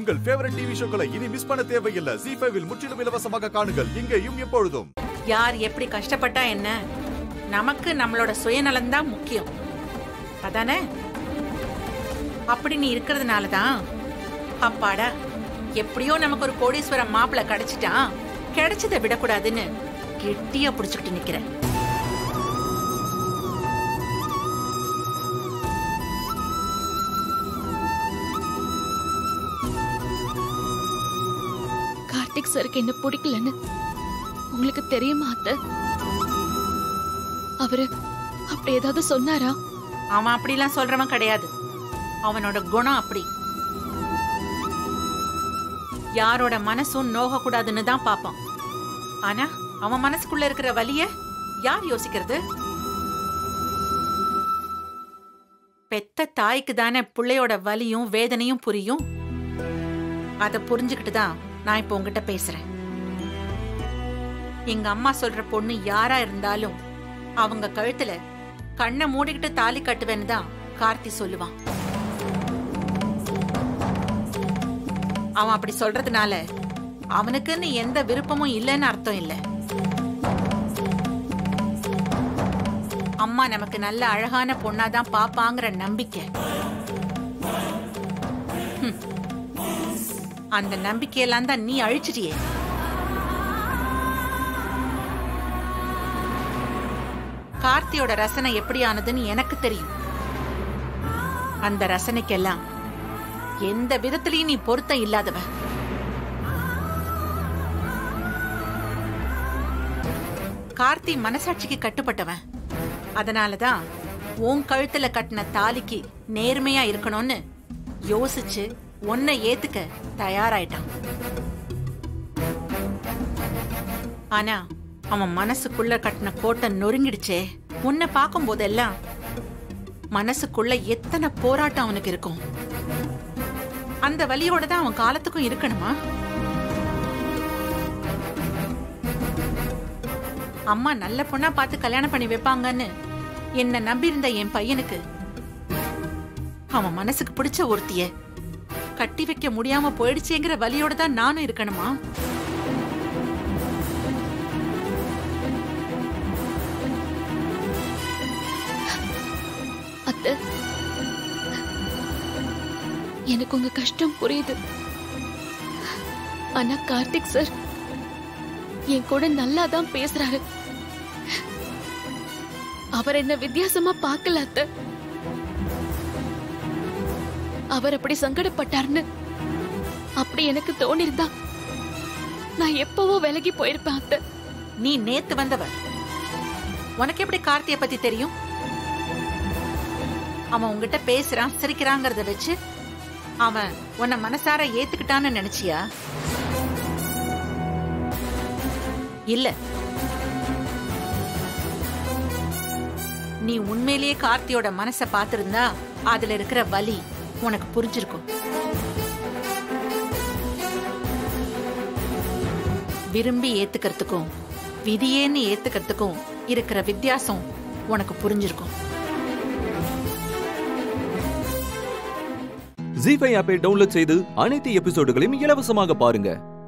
உங்கள் favourite TV ஷோக்களை இனி miss பண்ண தேவையில்லை ஜி ஃபைவில் முற்றிலும் இலவசமாக காணுங்கள் இங்கேயும் எப்பொழுதும் யார் எப்படி கஷ்டப்பட்டா என்ன நமக்கு நம்மளோட சுயநலம் தான் முக்கியம் அதானே அப்படி நீ இருக்கிறதுனால தான் அப்பாடா எப்படியோ நமக்கு ஒரு கோடீஸ்வரம் மாப்பிளை கிடைச்சிட்டான் கிடைச்சதை விடக்கூடாதுன்னு கெட்டியா புடிச்சுக்கிட்டு நிக்கிறேன் கார்த்திக் சருக்கு என்ன பிடிக்கலன்னு உங்களுக்கு தெரியுமா அத்தை அவரு அப்படி ஏதாவது சொன்னாரா அவன் அப்படிலாம் சொல்றவன் கிடையாது அவனோட குணம் அப்படி யாரோட மனசும் நோக கூடாதுன்னு தான் பாப்பான் ஆனா அவன் மனசுக்குள்ள இருக்கிற வலிய யார் யோசிக்கிறது பெத்த தாய்க்கு தானே பிள்ளையோட வலியும் வேதனையும் புரியும் அத புரிஞ்சுக்கிட்டு தான் நான் இப்போ உங்ககிட்ட பேசுறேன் எங்க அம்மா சொல்ற பொண்ணு யாரா இருந்தாலும் அவங்க கழுத்துல கண்ணை மூடிக்கிட்டு தாலி கட்டுவேன்னு தான் கார்த்தி சொல்லுவான் அவன் அப்படி சொல்றதுனால அவனுக்குன்னு எந்த விருப்பமும் இல்லைன்னு அர்த்தம் இல்ல அம்மா நமக்கு நல்ல அழகான பொண்ணாதான் பாப்பாங்கிற நம்பிக்கை ஹம். அந்த நம்பிக்கையெல்லாம் தான் நீ அழிச்சிட்டியே கார்த்தியோட ரசனை எப்படியானதுன்னு எனக்கு தெரியும் அந்த ரசனைக்கெல்லாம் எந்த விதத்திலையும் நீ பொருத்தம் இல்லாதவ கார்த்தி மனசாட்சிக்கு கட்டுப்பட்டவன் அதனாலதான் உன் கழுத்துல கட்டின தாலிக்கு நேர்மையா இருக்கணும்னு யோசிச்சு உன்னை ஏத்துக்க தயாராயிட்டான் ஆனா அவன் மனசுக்குள்ள கட்டின கோட்டை நொறுங்கிடுச்சே உன்னை பார்க்கும் போதெல்லாம் மனசுக்குள்ள எத்தனை போராட்டம் அவனுக்கு இருக்கும் அந்த வலியோட தான் அவன் காலத்துக்கும் இருக்கணுமா அம்மா நல்ல பொண்ணா பார்த்து கல்யாணம் பண்ணி வைப்பாங்கன்னு என்ன நம்பி இருந்த என் பையனுக்கு அவன் மனசுக்கு பிடிச்ச ஒருத்திய கட்டி வைக்க முடியாம போயிடுச்சேங்கிற வலியோட தான் நானும் இருக்கணுமா அத்தை எனக்கு உங்க கஷ்டம் புரியுது ஆனா கார்த்திக் சார் என் கூட நல்லா தான் பேசுறாரு அவர் என்ன வித்தியாசமா பார்க்கல அத்தை அவர் அப்படி சங்கடப்பட்டாருன்னு அப்படி எனக்கு தோணிருந்தா நான் எப்பவோ விலகி போயிருப்பேன் அத்தை நீ நேத்து வந்தவ உனக்கு எப்படி கார்த்திய பத்தி தெரியும் அவன் உன்கிட்ட பேசுறான் சிரிக்கிறாங்கிறத வச்சு அவன் உன்னை மனசார ஏத்துக்கிட்டான்னு நினைச்சியா இல்ல நீ உண்மையிலேயே கார்த்தியோட மனச பாத்திருந்தா அதுல இருக்கிற வலி உனக்கு புரிஞ்சிருக்கும் விரும்பி ஏத்துக்கிறதுக்கும் விதியேன்னு ஏத்துக்கிறதுக்கும் இருக்கிற வித்தியாசம் உனக்கு புரிஞ்சிருக்கும் ஜி ஃபைவ் ஆப்பை டவுன்லோட் செய்து அனைத்து எபிசோடுகளையும் இலவசமாக பாருங்க